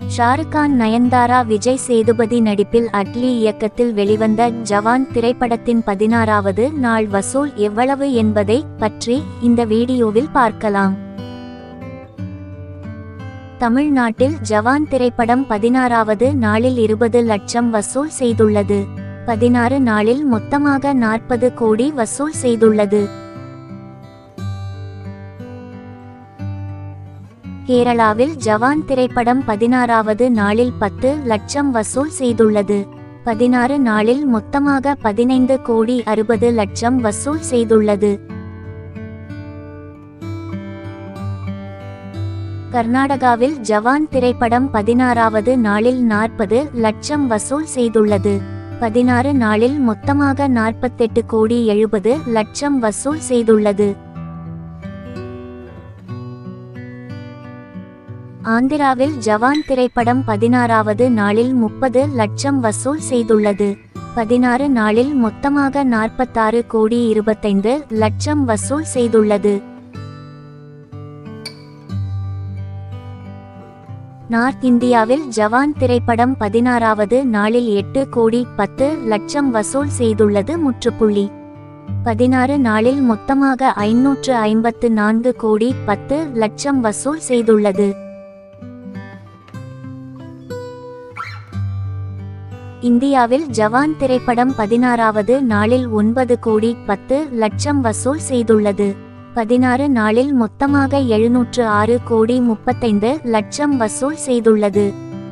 ஷாருக் கான் நயன்தாரா விஜய் சேதுபதி நடிப்பில் அட்லி இயக்கத்தில் வெளிவந்த ஜவான் திரைப்படத்தின் பதினாறாவது நாள் வசூல் எவ்வளவு என்பதை பற்றி இந்த வீடியோவில் பார்க்கலாம் தமிழ்நாட்டில் ஜவான் திரைப்படம் பதினாறாவது நாளில் இருபது லட்சம் வசூல் செய்துள்ளது பதினாறு நாளில் மொத்தமாக நாற்பது கோடி வசூல் செய்துள்ளது கேரளாவில் ஜவான் திரைப்படம் பதினாறாவது நாளில் பத்து லட்சம் வசூல் செய்துள்ளது பதினாறு நாளில் மொத்தமாக பதினைந்து கோடி அறுபது லட்சம் வசூல் செய்துள்ளது கர்நாடகாவில் ஜவான் திரைப்படம் பதினாறாவது நாளில் நாற்பது லட்சம் வசூல் செய்துள்ளது பதினாறு நாளில் மொத்தமாக நாற்பத்தெட்டு கோடி எழுபது லட்சம் வசூல் செய்துள்ளது ஆந்திராவில் ஜவான் திரைப்படம் பதினாறாவது நாளில் முப்பது லட்சம் வசூல் செய்துள்ளது பதினாறு நாளில் மொத்தமாக நாற்பத்தாறு கோடி இருபத்தைந்து லட்சம் வசூல் செய்துள்ளது நார்த் இந்தியாவில் ஜவான் திரைப்படம் பதினாறாவது நாளில் எட்டு கோடி பத்து லட்சம் வசூல் செய்துள்ளது முற்றுப்புள்ளி பதினாறு நாளில் மொத்தமாக ஐநூற்று ஐம்பத்து நான்கு கோடி பத்து லட்சம் வசூல் செய்துள்ளது இந்தியாவில் ஜவான் திரைப்படம் பதினாறாவது நாளில் ஒன்பது கோடி பத்து லட்சம் வசூல் செய்துள்ளது பதினாறு நாளில் மொத்தமாக எழுநூற்று ஆறு கோடி முப்பத்தைந்து லட்சம் வசூல் செய்துள்ளது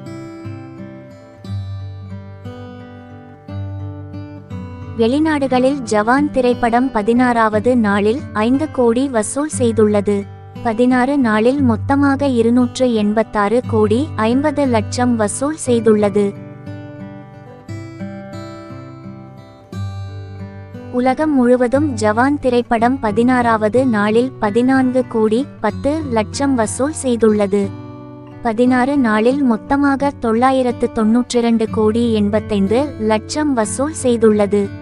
வெளிநாடுகளில் ஜவான் திரைப்படம் பதினாறாவது நாளில் ஐந்து கோடி வசூல் செய்துள்ளது பதினாறு நாளில் மொத்தமாக இருநூற்று எண்பத்தாறு கோடி ஐம்பது லட்சம் வசூல் செய்துள்ளது உலகம் முழுவதும் ஜவான் திரைப்படம் பதினாறாவது நாளில் பதினான்கு கோடி பத்து லட்சம் வசூல் செய்துள்ளது பதினாறு நாளில் மொத்தமாக தொள்ளாயிரத்து தொன்னூற்றிரண்டு கோடி எண்பத்தைந்து லட்சம் வசூல் செய்துள்ளது